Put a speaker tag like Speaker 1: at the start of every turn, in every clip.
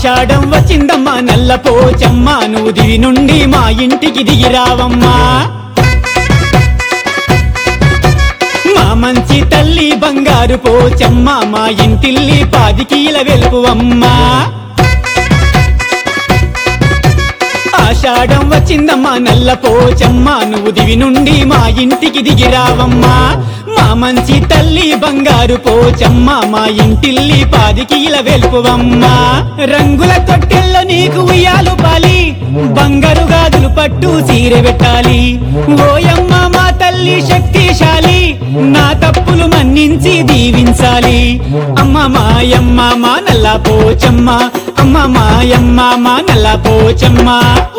Speaker 1: ఆషాఢం వచ్చిందమ్మా నల్ల పోచమ్మ నువ్వు దివి నుండి మా ఇంటికి దిగిరావమ్మా మా మంచి తల్లి బంగారు పోచమ్మ మా ఇంటిల్లి పాదికీల వెలుపువమ్మా ఆషాఢం వచ్చిందమ్మా నల్ల పోచమ్మ నువ్వు దివి నుండి మా ఇంటికి దిగిరావమ్మా మా మంచి తల్లి బంగారు పోచమ్మ మా ఇంటిల్లి పాదికీల వెలుపువమ్మా రంగుల తొట్టెల్లో నీకు ఉయ్యాలు పాలి బంగారు గాజులు పట్టు చీర పెట్టాలి ఓయమ్మ మా తల్లి శక్తిశాలి నా తప్పులు మన్నించి దీవించాలి అమ్మ మాయమ్మ మా నల్ల పోచమ్మ అమ్మ మాయమ్మ మా నల్ల పోచమ్మ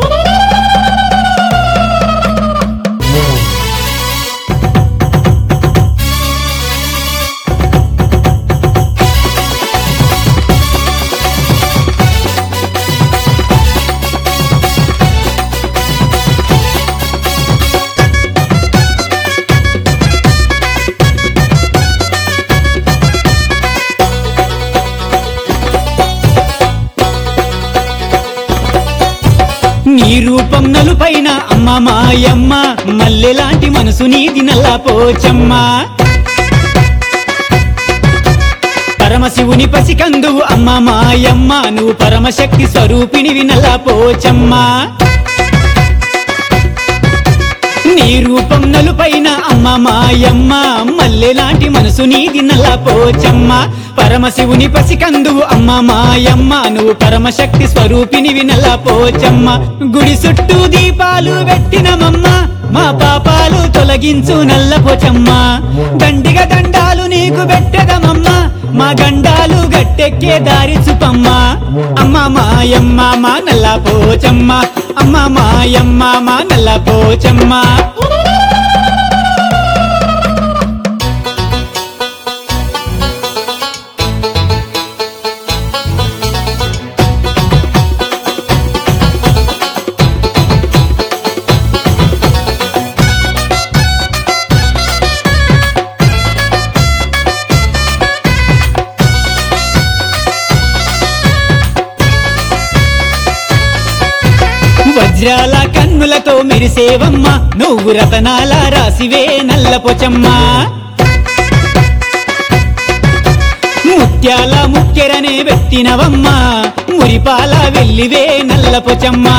Speaker 1: నీ రూపం నలుపైన అమ్మ మాయమ్మ మల్లెలాంటి మనసు నీది నల్ల పోచమ్మ పరమశివుని పసికందువు అమ్మ మాయమ్మ నువ్వు పరమశక్తి స్వరూపినివి నల్ల పోచమ్మ నీ రూపం నలుపైన అమ్మ మాయమ్మ మల్లెలాంటి మనసు నీది నల్ల పోచమ్మ పరమశివుని పసికందువు అమ్మ మాయమ్మ నువ్వు పరమశక్తి స్వరూపినివి నల్ల పోచమ్మ గుడి చుట్టూ దీపాలు పెట్టినమమ్మ మా పాపాలు తొలగించు నల్ల పోచమ్మ దండిగ దండాలు నీకు పెట్టదమమ్మ మా గండాలు గట్టెక్కే దారి చూపమ్మ అమ్మ మాయమ్మ మా నల్ల పోచమ్మ అమ్మ మాయమ్మ మా నల్ల పోచమ్మ వజ్రాల కన్నులతో మెరిసేవమ్మ నువ్వు రతనాల రాసివే నల్ల పొచమ్మ ముత్యాల ముక్కెరనే వెట్టినవమ్మ మురిపాల వెళ్ళివే నల్ల పొచమ్మ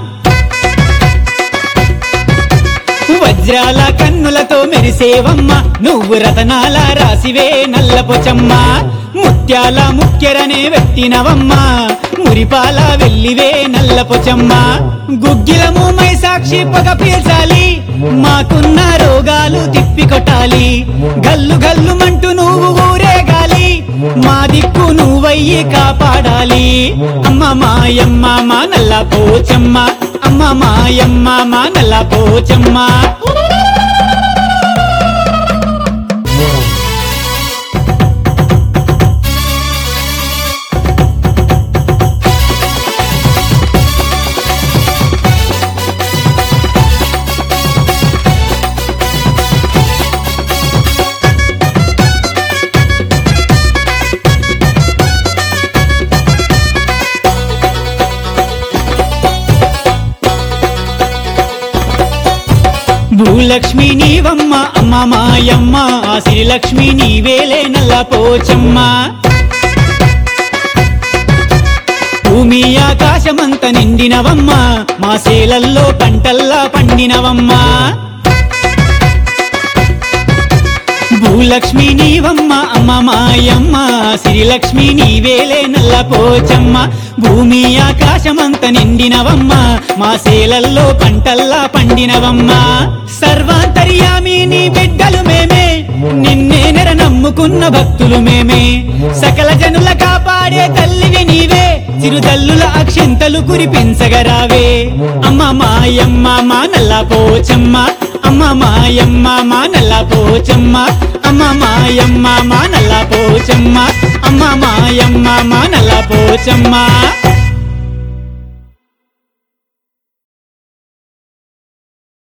Speaker 1: వజ్రాల కన్నులతో మెరిసేవమ్మ నువ్వు రతనాల రాసివే నల్ల పొచమ్మ ముత్యాల ముక్కెరనే వెట్టినవమ్మ మురిపాల వెళ్ళివే నల్ల పొచమ్మ గుగ్గిలము మై సాక్షి పగ పీల్చాలి మాకున్న రోగాలు తిప్పికొట్టాలి గల్లు గల్లు మంటూ నువ్వు ఊరేగాలి మా దిక్కు నువ్వయ్యి కాపాడాలి అమ్మ మాయమ్మ మా నల్ల పోచమ్మ అమ్మ మాయమ్మ మా నల్ల పోచమ్మ భూలక్ష్మి నీవమ్మ అమ్మ మాయమ్మ ఆ శ్రీలక్ష్మి నీవేలే నల్ల పోచమ్మ భూమి ఆకాశమంత నిండినవమ్మ మా సేలల్లో పంటల్లా పండినవమ్మ భూలక్ష్మి నీవమ్మ అమ్మ మాయమ్మ శ్రీలక్ష్మి నీవేలే నల్ల పోచమ్మ భూమి ఆకాశమంత నిండినవమ్మ మా సేలల్లో పంటల్లా పండినవమ్మ సర్వాంతర్యామి నీ బిడ్డలు మేమే నిన్నే నెర నమ్ముకున్న భక్తులు మేమే సకల జనుల కాపాడే తల్లివి నీవే చిరుతల్లుల అక్షింతలు కురిపించగరావే అమ్మ మాయమ్మ మా నల్ల పోచమ్మ అమ్మ మాయమ్మ మా నల్ల పోచమ్మ అమ్మ మాయమ్మ మా నల్ల పోచమ్మ అమ్మ మాయమ్మ మా నల్ల పోచమ్మ